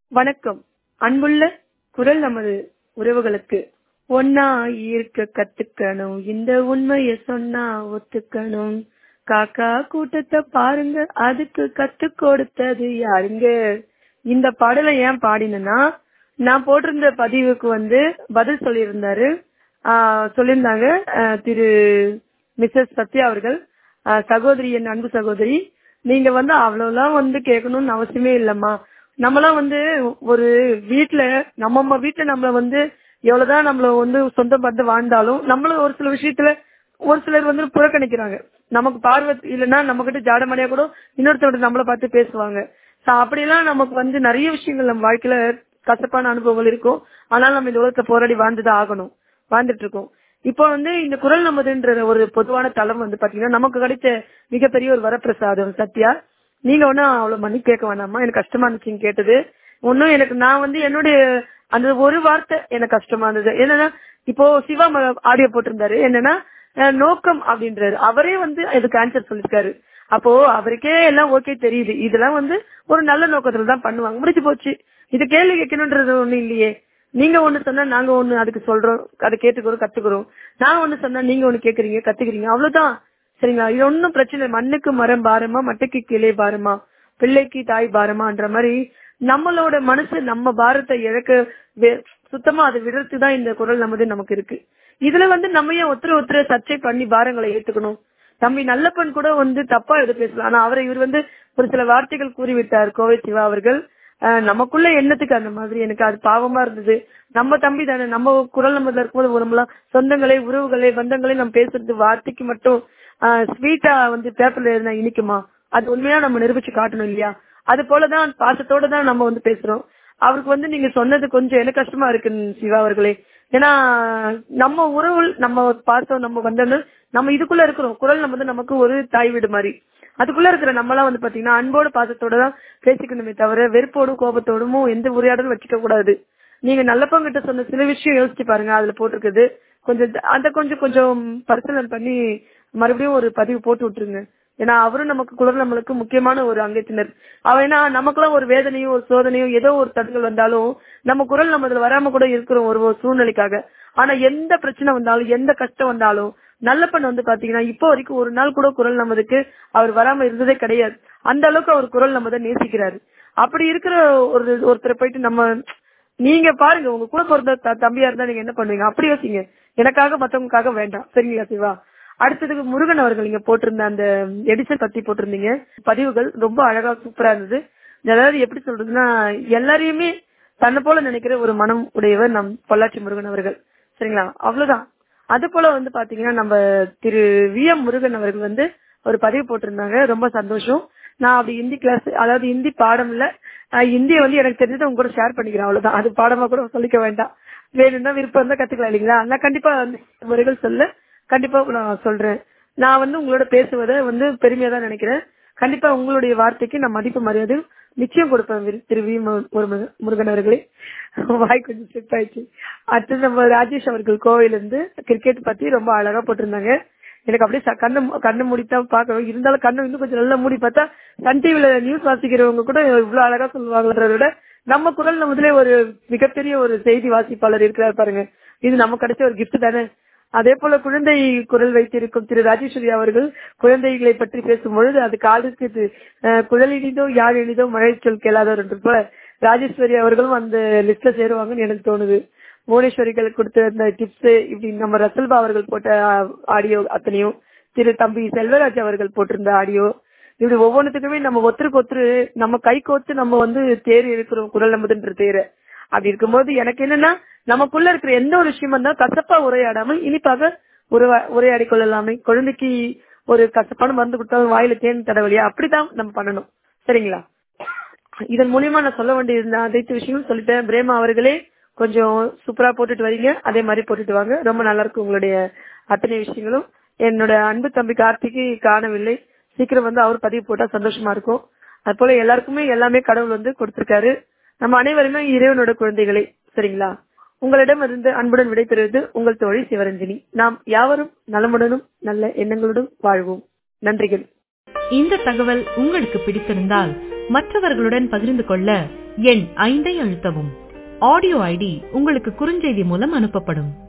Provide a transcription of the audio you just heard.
வணக்கம் அன்புள்ள குரல் நமது உறவுகளுக்கு ஒன்னா இருக்க கத்துக்கணும் இந்த உண்மைய சொன்னா ஒத்துக்கணும் காக்கா கூட்டத்தை பாருங்க அதுக்கு கத்து கொடுத்தது யாருங்க இந்த பாடலை ஏன் பாடினேன்னா நான் போட்டிருந்த பதிவுக்கு வந்து பதில் சொல்லியிருந்தாரு ஆஹ் சொல்லியிருந்தாங்க ஆஹ் திரு மிஸ்ஸஸ் சத்யா அவர்கள் ஆஹ் சகோதரி என் அன்பு சகோதரி நீங்க வந்து அவ்வளவுலாம் வந்து கேட்கணும்னு அவசியமே இல்லம்மா நம்மளாம் வந்து ஒரு வீட்டுல நம்ம நம்ம வீட்டுல நம்மள வந்து எவ்வளவுதான் நம்மள வந்து சொந்தம் பார்த்து வாழ்ந்தாலும் நம்மளும் ஒரு சில விஷயத்துல ஒரு சிலர் வந்து புறக்கணிக்கிறாங்க நமக்கு பார்வை இல்லைன்னா நம்ம கிட்ட ஜாடமணியா கூட இன்னொருத்தவங்க நம்மள பார்த்து பேசுவாங்க So அப்படியெல்லாம் நமக்கு வந்து நிறைய விஷயங்கள் நம்ம வாழ்க்கையில கசப்பான அனுபவங்கள் இருக்கும் ஆனால் நம்ம இந்த உலகத்துல போராடி வாழ்ந்துதான் ஆகணும் வாழ்ந்துட்டு இருக்கோம் இப்போ வந்து இந்த குரல் நமதுன்ற ஒரு பொதுவான தளம் வந்து பாத்தீங்கன்னா நமக்கு கிடைச்ச மிகப்பெரிய ஒரு வரப்பிரசாதம் சத்யா நீங்க ஒன்னும் அவ்வளவு மணி கேட்க வேணாமா எனக்கு கஷ்டமா இருந்துச்சுன்னு கேட்டது ஒன்னும் எனக்கு நான் வந்து என்னுடைய அந்த ஒரு வார்த்தை எனக்கு கஷ்டமா இருந்தது என்னன்னா இப்போ சிவா ஆடியோ போட்டிருந்தாரு என்னன்னா அஹ், நோக்கம் அப்படின்றாரு அவரே வந்து இதுக்கு ஆன்சர் சொல்லிருக்காரு அப்போ அவருக்கே எல்லாம் ஓகே தெரியுது இதெல்லாம் வந்து ஒரு நல்ல நோக்கத்துல தான் பண்ணுவாங்க முடிஞ்சு போச்சு இது கேள்வி கேட்கணும்ன்றது ஒண்ணு இல்லையே நீங்க ஒண்ணு சொன்னா நாங்க ஒண்ணு அதுக்கு சொல்றோம் அதை கேட்டுக்கிறோம் கத்துக்கிறோம் நான் ஒண்ணு சொன்னா நீங்க ஒண்ணு கேக்குறீங்க கத்துக்கிறீங்க அவ்வளவுதான் சரிங்களா இது ஒன்னும் பிரச்சனை இல்லை. மண்ணுக்கு மரம் பாரமா மட்டைக்கு கிளை பாரமா பிள்ளைக்கு தாய் பாரமான்ற மாதிரி நம்மளோட மனசு நம்ம பாரத்தை இழக்க வே- சுத்தமா அதை விடுறதுக்கு தான் இந்த குரல் நமது நமக்கு இருக்கு இதுல வந்து நம்ம ஏன் ஒருத்தர் ஒருத்தர் சர்ச்சை பண்ணி பாரங்களை ஏத்துக்கணும் தம்பி நல்லப்பன் கூட வந்து தப்பா எது பேசலாம் ஆனா அவரை இவர் வந்து ஒரு சில வார்த்தைகள் கூறிவிட்டார் கோவை சிவா அவர்கள் அஹ், நமக்குள்ள எண்ணத்துக்கு அந்த மாதிரி எனக்கு அது பாவமா இருந்தது நம்ம தம்பி தானே நம்ம குரல் நம்ம இருக்கும்போது நம்மளாம் சொந்தங்களே உறவுகளே பந்தங்களே நம்ம பேசுறது வார்த்தைக்கு மட்டும் ஸ்வீட்டா வந்து பேப்பர்ல இருந்தா இனிக்குமா அது உண்மையா நம்ம நிரூபிச்சு காட்டணும் இல்லையா அது போலதான் பாசத்தோட தான் நம்ம வந்து பேசுறோம் அவருக்கு வந்து நீங்க சொன்னது கொஞ்சம் எனக்கு கஷ்டமா இருக்கு சிவா அவர்களே ஏன்னா நம்ம உறவு நம்ம பாசம் நம்ம வந்தோம்னு நம்ம இதுக்குள்ள இருக்கிறோம் குரல் நம்ம வந்து நமக்கு ஒரு தாய் வீடு மாதிரி அதுக்குள்ள இருக்கிற நம்மளாம் வந்து பாத்தீங்கன்னா அன்போட பாசத்தோட தான் பேசிக்கணுமே தவிர வெறுப்போடும் கோபத்தோடும் எந்த உரையாடலும் வச்சுக்க கூடாது நீங்க நல்லப்பங்கிட்ட சொன்ன சில விஷயம் யோசிச்சு பாருங்க அதுல போட்டிருக்குது கொஞ்சம் த- அந்த கொஞ்சம் கொஞ்சம் பரிசீலனை பண்ணி மறுபடியும் ஒரு பதிவு போட்டு விட்டுருங்க ஏன்னா அவரும் நமக்கு குரல் நம்மளுக்கு முக்கியமான ஒரு அங்கத்தினர் அவ ஏன்னா நமக்கெல்லாம் ஒரு வேதனையும் ஒரு சோதனையும் ஏதோ ஒரு தடுங்கள் வந்தாலும் நம்ம குரல் நம்ம இதுல வராம கூட இருக்கிறோம் ஒரு ஒரு சூழ்நிலைக்காக ஆனா எந்த பிரச்சனை வந்தாலும் எந்த கஷ்டம் வந்தாலும் நல்லப்பன் வந்து பாத்தீங்கன்னா இப்போ வரைக்கும் ஒரு நாள் கூட குரல் நமதுக்கு அவர் வராம இருந்ததே கிடையாது அந்த அளவுக்கு அவர் குரல் நம்மதை நேசிக்கிறாரு அப்படி இருக்கிற ஒரு ஒருத்தரை போயிட்டு நம்ம நீங்க பாருங்க உங்க கூட பிறந்த த- தம்பியா இருந்தா நீங்க என்ன பண்ணுவீங்க அப்படி யோசிங்க எனக்காக மத்தவங்களுக்காக வேண்டாம் சரிங்களா சிவா அடுத்ததுக்கு முருகன் அவர்கள் நீங்க போட்டிருந்த அந்த எடிசன் பத்தி போட்டிருந்தீங்க பதிவுகள் ரொம்ப அழகா சூப்பரா இருந்தது அதாவது எப்படி சொல்றதுன்னா எல்லாரையுமே தன்னை போல நினைக்கிற ஒரு மனம் உடையவர் நம் பொள்ளாச்சி முருகன் அவர்கள் சரிங்களா அவ்வளவுதான் அது போல வந்து பாத்தீங்கன்னா நம்ம திரு வி எம் முருகன் அவர்கள் வந்து ஒரு பதிவு போட்டிருந்தாங்க ரொம்ப சந்தோஷம் நான் அப்படி ஹிந்தி கிளாஸ் அதாவது ஹிந்தி பாடம் இல்ல நான் ஹிந்தியை வந்து எனக்கு தெரிஞ்சதை உங்க கூட ஷேர் பண்ணிக்கிறேன் அவ்வளவுதான் அது பாடமா கூட சொல்லிக்க வேண்டாம் வேணும்னா விருப்பம் இருந்தா கத்துக்கலாம் இல்லைங்களா நான் கண்டிப்பா அந்த முறைகள் சொல்ல கண்டிப்பா நான் சொல்றேன் நான் வந்து உங்களோட பேசுவதை வந்து பெருமையா தான் நினைக்கிறேன் கண்டிப்பா உங்களுடைய வார்த்தைக்கு நான் மதிப்பு மரியாதை நிச்சயம் கொடுப்பேன் விரு- திரு வி மு- முருகன் முருகன் அவர்களே வாய் கொஞ்சம் ஸ்லிப் ஆயிடுச்சு அடுத்து நம்ம ராஜேஷ் அவர்கள் கோவையில இருந்து கிரிக்கெட் பத்தி ரொம்ப அழகா போட்டிருந்தாங்க எனக்கு அப்படியே ச- கண்ணு மு- கண்ணு மூடித்தான் பாக்கணும் இருந்தாலும் கண்ணு இன்னும் கொஞ்சம் நல்லா மூடி பார்த்தா சன் டிவில நியூஸ் வாசிக்கிறவங்க கூட இவ்வளவு அழகா சொல்லுவாங்கன்றத விட நம்ம குரல் முதலே ஒரு மிகப்பெரிய ஒரு செய்தி வாசிப்பாளர் இருக்கிறார் பாருங்க இது நமக்கு கிடைச்ச ஒரு gift தானே அதே போல குழந்தை குரல் வைத்திருக்கும் திரு ராஜேஸ்வரி அவர்கள் குழந்தைகளை பற்றி பேசும்பொழுது அது காதுக்கு இது, அஹ், குழல் இனிதோ யாழ் இனிதோ மழை சொல் கேளாதவர் என்று போல ராஜேஸ்வரி அவர்களும் அந்த லிஸ்ட்ல சேருவாங்கன்னு எனக்கு தோணுது புவனேஸ்வரிகள் கொடுத்த அந்த டிப்ஸ் இப்படி நம்ம ரசல்பா அவர்கள் போட்ட ஆடியோ அத்தனையும் திரு தம்பி செல்வராஜ் அவர்கள் போட்டிருந்த ஆடியோ இப்படி ஒவ்வொன்றுத்துக்குமே நம்ம ஒருத்தருக்கு ஒருத்தர் நம்ம கை கோர்த்து நம்ம வந்து தேர் இருக்கிறோம் குரல் நம்பதுன்ற தேரை அப்படி இருக்கும்போது எனக்கு என்னன்னா நமக்குள்ள இருக்கிற எந்த ஒரு விஷயம் இருந்தாலும் கசப்பா உரையாடாமல் இனிப்பாக உருவா- உரையாடி கொள்ளலாமே குழந்தைக்கு ஒரு கசப்பான மருந்து கொடுத்தாலும் வாயில தேன் தடவலியா அப்படிதான் நம்ம பண்ணணும் சரிங்களா இதன் மூலியமா நான் சொல்ல வேண்டியிருந்த அனைத்து விஷயங்களும் சொல்லிட்டேன் பிரேமா அவர்களே கொஞ்சம் சூப்பரா போட்டுட்டு வரீங்க அதே மாதிரி போட்டுட்டு வாங்க ரொம்ப நல்லா இருக்கு உங்களுடைய அத்தனை விஷயங்களும் என்னோட அன்பு தம்பி கார்த்திக்கு காணவில்லை சீக்கிரம் வந்து அவர் பதிவு போட்டா சந்தோஷமா இருக்கும் அது போல எல்லாருக்குமே எல்லாமே கடவுள் வந்து கொடுத்திருக்காரு நம்ம அனைவருமே இறைவனோட குழந்தைகளே சரிங்களா உங்களிடம் இருந்து அன்புடன் விடைபெறுவது உங்கள் தோழி சிவரஞ்சனி நாம் யாவரும் நலமுடனும் நல்ல எண்ணங்களுடன் வாழ்வோம் நன்றிகள் இந்த தகவல் உங்களுக்கு பிடித்திருந்தால் மற்றவர்களுடன் பகிர்ந்து கொள்ள எண் ஐந்தை அழுத்தவும் ஆடியோ ஐடி உங்களுக்கு குறுஞ்செய்தி மூலம் அனுப்பப்படும்